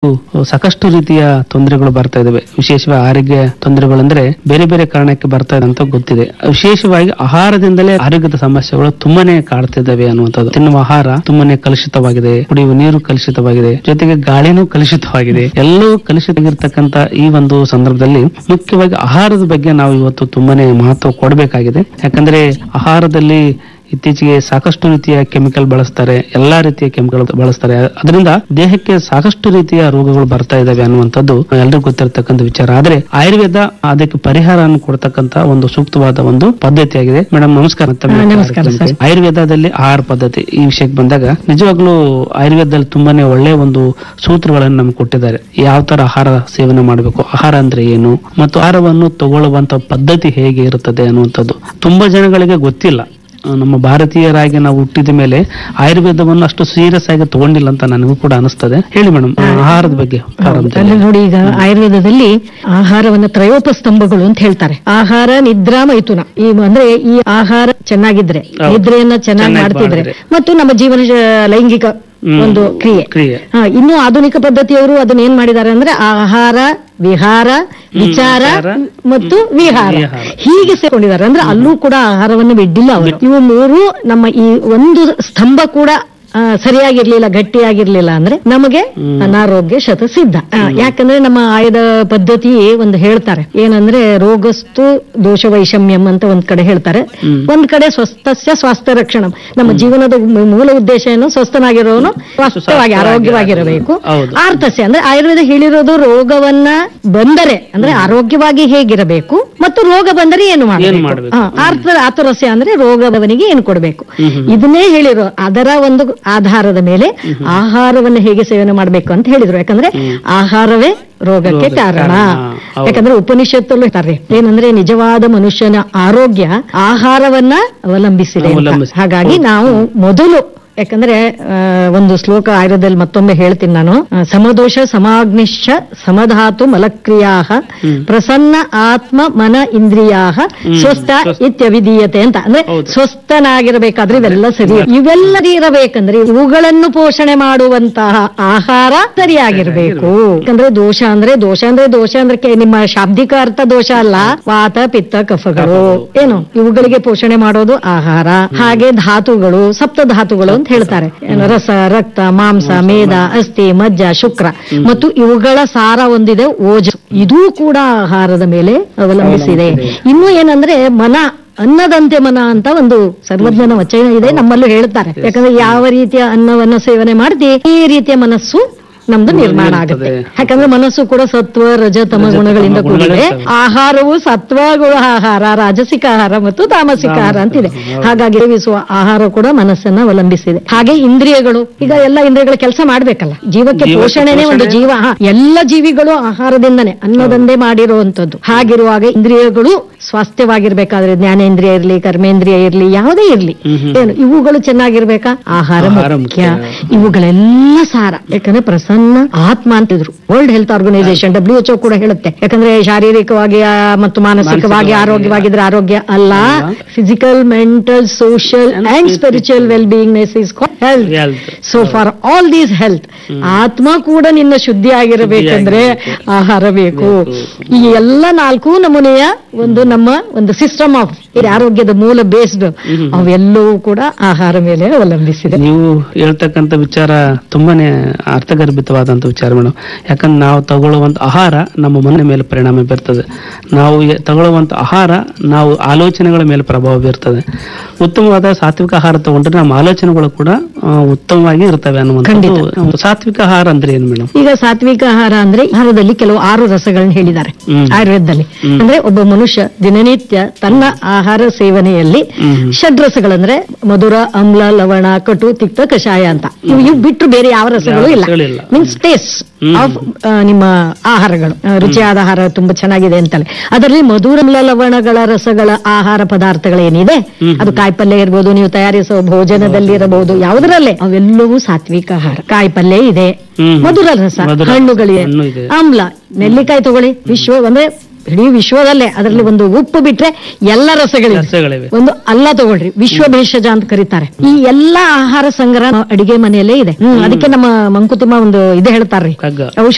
ಸಾಕಷ್ಟು ರೀತಿಯ ತೊಂದರೆಗಳು ಬರ್ತಾ ಇದಾವೆ ವಿಶೇಷವಾಗಿ ಆರೋಗ್ಯ ತೊಂದರೆಗಳಂದ್ರೆ ಬೇರೆ ಬೇರೆ ಕಾರಣಕ್ಕೆ ಬರ್ತಾ ಇದೆ ಅಂತ ಗೊತ್ತಿದೆ ವಿಶೇಷವಾಗಿ ಆಹಾರದಿಂದಲೇ ಆರೋಗ್ಯದ ಸಮಸ್ಯೆಗಳು ತುಂಬಾನೇ ಕಾಡ್ತಿದ್ದಾವೆ ಅನ್ನುವಂಥದ್ದು ತಿನ್ನುವ ಆಹಾರ ತುಂಬಾನೇ ಕಲುಷಿತವಾಗಿದೆ ಕುಡಿಯುವ ನೀರು ಕಲುಷಿತವಾಗಿದೆ ಜೊತೆಗೆ ಗಾಳಿನೂ ಕಲುಷಿತವಾಗಿದೆ ಎಲ್ಲವೂ ಕಲುಷಿತವಾಗಿರ್ತಕ್ಕಂತ ಈ ಒಂದು ಸಂದರ್ಭದಲ್ಲಿ ಮುಖ್ಯವಾಗಿ ಆಹಾರದ ಬಗ್ಗೆ ನಾವು ಇವತ್ತು ತುಂಬಾನೇ ಮಹತ್ವ ಕೊಡಬೇಕಾಗಿದೆ ಯಾಕಂದ್ರೆ ಆಹಾರದಲ್ಲಿ ಇತ್ತೀಚೆಗೆ ಸಾಕಷ್ಟು ರೀತಿಯ ಕೆಮಿಕಲ್ ಬಳಸ್ತಾರೆ ಎಲ್ಲಾ ರೀತಿಯ ಕೆಮಿಕಲ್ ಬಳಸ್ತಾರೆ ಅದರಿಂದ ದೇಹಕ್ಕೆ ಸಾಕಷ್ಟು ರೀತಿಯ ರೋಗಗಳು ಬರ್ತಾ ಇದಾವೆ ಅನ್ನುವಂಥದ್ದು ಎಲ್ರಿಗೂ ಗೊತ್ತಿರತಕ್ಕಂಥ ವಿಚಾರ ಆದ್ರೆ ಆಯುರ್ವೇದ ಅದಕ್ಕೆ ಪರಿಹಾರವನ್ನು ಕೊಡ್ತಕ್ಕಂತ ಒಂದು ಸೂಕ್ತವಾದ ಒಂದು ಪದ್ಧತಿಯಾಗಿದೆ ಮೇಡಮ್ ನಮಸ್ಕಾರ ತಮ್ಮ ಹಾ, ನಮಸ್ಕಾರ ಕಾರ್ಯಕ್ರಮಕ್ಕೆ. ಆಯುರ್ವೇದದಲ್ಲಿ ಆಹಾರ ಪದ್ಧತಿ ಈ ವಿಷಯಕ್ಕೆ ಬಂದಾಗ ನಿಜವಾಗ್ಲೂ ಆಯುರ್ವೇದದಲ್ಲಿ ತುಂಬಾನೇ ಒಳ್ಳೆಯ ಒಂದು ಸೂತ್ರಗಳನ್ನು ನಮ್ಗೆ ಕೊಟ್ಟಿದ್ದಾರೆ ಯಾವ ತರ ಆಹಾರ ಸೇವನೆ ಮಾಡಬೇಕು ಆಹಾರ ಅಂದ್ರೆ ಏನು ಮತ್ತು ಆಹಾರವನ್ನು ತಗೊಳ್ಳುವಂತ ಪದ್ಧತಿ ಹೇಗೆ ಇರುತ್ತದೆ ಅನ್ನುವಂಥದ್ದು ತುಂಬಾ ಜನಗಳಿಗೆ ಗೊತ್ತಿಲ್ಲ ಆ, ನಮ್ಮ ಭಾರತೀಯರಾಗಿ ನಾವು ಹುಟ್ಟಿದ ಮೇಲೆ ಆಯುರ್ವೇದವನ್ನು ಅಷ್ಟು ಸೀರಿಯಸ್ ಆಗಿ ತಗೊಂಡಿಲ್ಲ ಅಂತ ನನಗೂ ಕೂಡ ಅನಿಸ್ತದೆ ಹೇಳಿ ಮೇಡಮ್ ಆಹಾರದ ಬಗ್ಗೆ ಪ್ರಾರಂಭದಲ್ಲಿ. ಅಂದ್ರೆ ನೋಡಿ ಈಗ ಆಯುರ್ವೇದದಲ್ಲಿ ಆಹಾರವನ್ನ ತ್ರಯೋಪ ಸ್ತಂಭಗಳು ಅಂತ ಹೇಳ್ತಾರೆ ಆಹಾರ ನಿದ್ರಾ ಮೈಥುನ ಈ ಅಂದ್ರೆ ಈ ಆಹಾರ ಚೆನ್ನಾಗಿದ್ರೆ ಹೌದು. ನಿದ್ರೆಯನ್ನ ಚೆನ್ನಾಗಿ ಚೆನ್ನಾಗಿ ಮಾಡ್ತಿದ್ರೆ ಮಾಡಿದ್ರೆ. ಮತ್ತು ನಮ್ಮ ಜೀವನ ಶ- ಲೈಂಗಿಕ ಹ್ಮ್. ಒಂದು ಕ್ರಿಯೆ ಕ್ರಿಯೆ ಹಾ, ಇನ್ನು ಆಧುನಿಕ ಪದ್ಧತಿಯವರು ಅದನ್ನ ಏನ್ ಮಾಡಿದ್ದಾರೆ ಅಂದ್ರೆ ಆಹಾರ ವಿಹಾರ ವಿಚಾರ ವಿಚಾರ, ಮತ್ತು ವಿಹಾರ ವಿಹಾರ. ಹೀಗೆ ಸೇರ್ಕೊಂಡಿದ್ದಾರೆ ಅಂದ್ರೆ ಅಲ್ಲೂ ಕೂಡ ಆಹಾರವನ್ನು ಬಿಡ್ಡಿಲ್ಲ ಅವರು ಇವು ಮೂರು ನಮ್ಮ ಈ ಒಂದು ಸ್ತಂಭ ಕೂಡ ಆ, ಸರಿಯಾಗಿರ್ಲಿಲ್ಲ ಗಟ್ಟಿಯಾಗಿರ್ಲಿಲ್ಲ ಅಂದ್ರೆ ನಮಗೆ ಅನಾರೋಗ್ಯ ಶತಸಿದ್ಧ ಆ, ಯಾಕಂದ್ರೆ ನಮ್ಮ ಆಯುಧ ಪದ್ಧತಿ ಒಂದು ಹೇಳ್ತಾರೆ ಏನಂದ್ರೆ ರೋಗಸ್ತು ದೋಷ ವೈಷಮ್ಯಂ ಅಂತ ಒಂದ್ ಕಡೆ ಹೇಳ್ತಾರೆ ಒಂದ್ ಕಡೆ ಸ್ವಸ್ಥಸ್ಯ ಸ್ವಾಸ್ಥ್ಯ ರಕ್ಷಣಂ ನಮ್ಮ ಜೀವನದ ಮೂ- ಮೂಲ ಉದ್ದೇಶ ಏನು ಸ್ವಸ್ಥನಾಗಿರೋನು ಸ್ವಸ್ಥವಾಗಿ ಆರೋಗ್ಯವಾಗಿರಬೇಕು ಹೌದು. ಆರ್ತಸ್ಯ ಅಂದ್ರೆ ಆಯುರ್ವೇದ ಹೇಳಿರೋದು ರೋಗವನ್ನ ಬಂದರೆ ಅಂದ್ರೆ ಆರೋಗ್ಯವಾಗಿ ಹೇಗಿರಬೇಕು ಮತ್ತು ರೋಗ ಬಂದರೆ ಏನು ಏನ್ ಮಾಡಬೇಕು ಮಾಡ್ಬೇಕು? ಹಾ, ಆರ್ಥ ಆತುರಸ್ಯ ಅಂದ್ರೆ ರೋಗದವನಿಗೆ ಏನು ಕೊಡಬೇಕು ಇದನ್ನೇ ಹೇಳಿರೋ ಅದರ ಒಂದು ಆಧಾರದ ಮೇಲೆ ಆಹಾರವನ್ನು ಹೇಗೆ ಸೇವನೆ ಮಾಡಬೇಕು ಅಂತ ಹೇಳಿದ್ರು ಯಾಕಂದ್ರೆ ಆಹಾರವೇ ರೋಗಕ್ಕೆ ರೋಗಕ್ಕೆ ಕಾರಣ ಕಾರಣ. ಹೌದು. ಯಾಕಂದ್ರೆ ಉಪನಿಷತ್ತಲ್ಲೂ ಹೇಳ್ತಾರೆ ಏನಂದ್ರೆ ನಿಜವಾದ ಮನುಷ್ಯನ ಆರೋಗ್ಯ ಆಹಾರವನ್ನ ಅವಲಂಬಿಸಿದೆ ಅಂತ. ಅವಲಂಬಿಸಿ- ಹಾಗಾಗಿ ನಾವು ಮೊದಲು ಯಾಕಂದ್ರೆ ಆ, ಒಂದು ಶ್ಲೋಕ ಆಯುರ್ವೇದದಲ್ಲಿ ಮತ್ತೊಮ್ಮೆ ಹೇಳ್ತೀನಿ ನಾನು ಆ, ಸಮದೋಷ ಸಮಾಗ್ನಿಶ್ಚ ಸಮಧಾತು ಮಲಕ್ರಿಯಾ ಪ್ರಸನ್ನ ಆತ್ಮ ಮನ ಇಂದ್ರಿಯಾ ಸ್ವಸ್ಥ ಇತ್ಯವಿಧೀಯತೆ ಅಂತ ಅಂದ್ರೆ ಹೌದು. ಸ್ವಸ್ಥನಾಗಿರಬೇಕಾದ್ರೆ ಇವೆಲ್ಲ ಸರಿ ಇವೆಲ್ಲ ಇರಬೇಕಂದ್ರೆ ಇವುಗಳನ್ನು ಪೋಷಣೆ ಮಾಡುವಂತಹ ಆಹಾರ ಸರಿಯಾಗಿರ್ಬೇಕು ಯಾಕಂದ್ರೆ ದೋಷ ಅಂದ್ರೆ ದೋಷ ಅಂದ್ರೆ ದೋಷ ಅಂದ್ರೆ ಕೆ- ನಿಮ್ಮ ಶಾಬ್ದಿಕ ಅರ್ಥ ದೋಷ ಅಲ್ಲ ವಾತ ಪಿತ್ತ ಕಫಗಳು ಏನು ಇವುಗಳಿಗೆ ಪೋಷಣೆ ಮಾಡೋದು ಆಹಾರ ಹಾಗೆ ಧಾತುಗಳು ಸಪ್ತ ಧಾತುಗಳು ಅಂತ ಹೇಳ್ತಾರೆ ಏನು ರಸ ರಕ್ತ ಮಾಂಸ ಮೇದ ಅಸ್ಥಿ ಮಜ್ಜ ಶುಕ್ರ ಮತ್ತು ಇವುಗಳ ಸಾರ ಒಂದಿದೆ ಓಜ ಇದೂ ಕೂಡ ಆಹಾರದ ಮೇಲೆ ಅವಲಂಬಿಸಿದೆ ಇನ್ನು ಏನಂದ್ರೆ ಮನ ಅನ್ನದಂತೆ ಮನ ಅಂತ ಒಂದು ಸರ್ವಜ್ಞನ ವಚನ ಇದೆ ನಮ್ಮಲ್ಲೂ ಹೇಳ್ತಾರೆ ಯಾಕಂದ್ರೆ ಯಾವ ರೀತಿಯ ಅನ್ನವನ್ನ ಸೇವನೆ ಮಾಡ್ತಿ ಈ ರೀತಿಯ ಮನಸ್ಸು ನಮ್ದು ನಿರ್ಮಾಣ ಆಗುತ್ತೆ ಯಾಕಂದ್ರೆ ಮನಸ್ಸು ಕೂಡ ಸತ್ವ ರಜ ತಮ ಗುಣಗಳಿಂದ ಕೂಡಿದೆ ಆಹಾರವು ಸತ್ವಗುಣ ಆಹಾರ ರಾಜಸಿಕ ಆಹಾರ ಮತ್ತು ತಾಮಸಿಕ ಆಹಾರ ಅಂತಿದೆ ಹಾಗಾಗಿ ಸೇವಿಸುವ ಆಹಾರ ಕೂಡ ಮನಸ್ಸನ್ನ ಅವಲಂಬಿಸಿದೆ ಹಾಗೆ ಇಂದ್ರಿಯಗಳು ಈಗ ಎಲ್ಲ ಇಂದ್ರಿಯಗಳು ಕೆಲಸ ಮಾಡ್ಬೇಕಲ್ಲ ಜೀವಕ್ಕೆ ಜೀವಕ್ಕೆ ಪೋಷಣೆನೇ ಒಂದು ಪೋಷಣೆ. ಜೀವ ಹಾ, ಎಲ್ಲ ಜೀವಿಗಳು ಆಹಾರದಿಂದನೇ ಅನ್ನದಂದೇ ಮಾಡಿರುವಂತದ್ದು ಹಾಗಿರುವಾಗ ಇಂದ್ರಿಯಗಳು ಸ್ವಾಸ್ಥ್ಯವಾಗಿರ್ಬೇಕಾದ್ರೆ ಜ್ಞಾನೇಂದ್ರಿಯ ಇರ್ಲಿ ಕರ್ಮೇಂದ್ರಿಯ ಇರ್ಲಿ ಯಾವುದೇ ಇರ್ಲಿ ಏನು ಇವುಗಳು ಚೆನ್ನಾಗಿರ್ಬೇಕಾ ಆಹಾರ ಆಹಾರ ಮುಖ್ಯ ಮುಖ್ಯ. ಇವುಗಳೆಲ್ಲ ಸಾರ ಯಾಕಂದ್ರೆ ಪ್ರಸನ್ನ ಆತ್ಮ ಅಂತಿದ್ರು world health organization W H ಕೂಡ ಹೇಳುತ್ತೆ ಯಾಕಂದ್ರೆ ಶಾರೀರಿಕವಾಗಿ ಆ, ಮತ್ತು ಮಾನಸಿಕವಾಗಿ ಮಾನಸಿಕವಾಗಿ ಆರೋಗ್ಯವಾಗಿದ್ರೆ ಆರೋಗ್ಯ ಅಲ್ಲ physical mental social and spiritual well beingness is health Health. So for all these health ಆತ್ಮ ಕೂಡ ನಿನ್ನ ಶುದ್ಧಿ ಆಗಿರಬೇಕಂದ್ರೆ ಆಹಾರ ಬೇಕು ಈ ಎಲ್ಲ ನಾಲ್ಕು ನಮೂನೆಯ ಒಂದು ನಮ್ಮ ಒಂದು ಸಿಸ್ಟಮ್ ಆಫ್ ಆರೋಗ್ಯದ ಮೂಲ ಬೇಸ್ಡ್ ಅವೆಲ್ಲವೂ ಕೂಡ ಆಹಾರ ಮೇಲೆ ಅವಲಂಬಿಸಿದೆ ನೀವು ಹೇಳ್ತಕ್ಕಂಥ ವಿಚಾರ ತುಂಬಾನೇ ಅರ್ಥಗರ್ಭಿತವಾದಂತ ವಿಚಾರ ಮೇಡಮ್ ಯಾಕಂದ್ರೆ ನಾವು ತಗೊಳ್ಳುವಂತ ಆಹಾರ ನಮ್ಮ ಮನ ಮೇಲೆ ಪರಿಣಾಮ ಬೀರ್ತದೆ ನಾವು ಎ- ತಗೊಳ್ಳುವಂತ ಆಹಾರ ನಾವು ಆಲೋಚನೆಗಳ ಮೇಲೆ ಪ್ರಭಾವ ಬೀರ್ತದೆ ಉತ್ತಮವಾದ ಸಾತ್ವಿಕ ಆಹಾರ ತಗೊಂಡ್ರೆ ನಮ್ಮ ಆಲೋಚನೆಗಳು ಕೂಡ ಆ, ಉತ್ತಮವಾಗಿ ಇರ್ತವೆ ಅನ್ನುವಂಥದ್ದು ಸಾತ್ವಿಕ ಆಹಾರ ಅಂದ್ರೆ ಏನು ಮೇಡಮ್ ಈಗ ಸಾತ್ವಿಕ ಆಹಾರ ಅಂದ್ರೆ ಆಹಾರದಲ್ಲಿ ಕೆಲವು ಆರು ರಸಗಳನ್ನ ಹೇಳಿದ್ದಾರೆ ಹ್ಮ್. ಆಯುರ್ವೇದದಲ್ಲಿ ಅಂದ್ರೆ ಒಬ್ಬ ಮನುಷ್ಯ ದಿನನಿತ್ಯ ತನ್ನ ಆಹಾರ ಸೇವನೆಯಲ್ಲಿ ಹ್ಮ್. ಷಡ್ರಸಗಳಂದ್ರೆ ಮಧುರ ಅಮ್ಲ ಲವಣ ಕಟು ತಿಕ್ತ ಕಷಾಯ ಅಂತ ಇವು ಇವು ಬಿಟ್ಟರು ಬೇರೆ ಯಾವ ರಸಗಳು ಯಾವ ಇಲ್ಲ ರಸಗಳಿಲ್ಲ. ಮೀನ್ಸ್ ಟೇಸ್ಟ್ ಆಫ್ ನಿಮ್ಮ ಆಹಾರಗಳು ಆ, ರುಚಿಯಾದ ಆಹಾರ ತುಂಬಾ ಚೆನ್ನಾಗಿದೆ ಅಂತಲೇ ಅದರಲ್ಲಿ ಮಧುರ ಅಮ್ಲ ಲವಣಗಳ ರಸಗಳ ಆಹಾರ ಪದಾರ್ಥಗಳೇನಿದೆ ಅದು ಕಾಯಿಪಲ್ಯ ಇರ್ಬೋದು ನೀವು ತಯಾರಿಸುವ ಭೋಜನದಲ್ಲಿ ಇರಬಹುದು ಯಾವುದರಲ್ಲೇ ಅವೆಲ್ಲವೂ ಸಾತ್ವಿಕ ಆಹಾರ ಕಾಯಿಪಲ್ಯ ಇದೆ ಹ್ಮ್. ಮಧುರ ರಸ ಮಧುರ. ಹಣ್ಣುಗಳಿವೆ ಹಣ್ಣು ಇದೆ. ಆಮ್ಲ ನೆಲ್ಲಿಕಾಯಿ ತಗೊಳ್ಳಿ ವಿಶ್ವ ಅಂದ್ರೆ ಇಡೀ ವಿಶ್ವದಲ್ಲೇ ಅದರಲ್ಲಿ ಒಂದು ಉಪ್ಪು ಬಿಟ್ರೆ ಎಲ್ಲ ರಸಗಳಿವೆ ರಸಗಳಿವೆ. ಒಂದು ಅಲ್ಲ ತಗೊಳ್ರಿ ವಿಶ್ವ ಭೇಷಜ ಅಂತ ಕರೀತಾರೆ ಈ ಎಲ್ಲಾ ಆಹಾರ ಸಂಗ್ರಹ ಅಡಿಗೆ ಮನೆಯಲ್ಲೇ ಇದೆ ಹ್ಮ್, ಅದಕ್ಕೆ ನಮ್ಮ ಮಂಕುತಿಮ್ಮ ಒಂದು ಇದು ಹೇಳ್ತಾರ್ರಿ ಕಗ್ಗ ಔಷಧ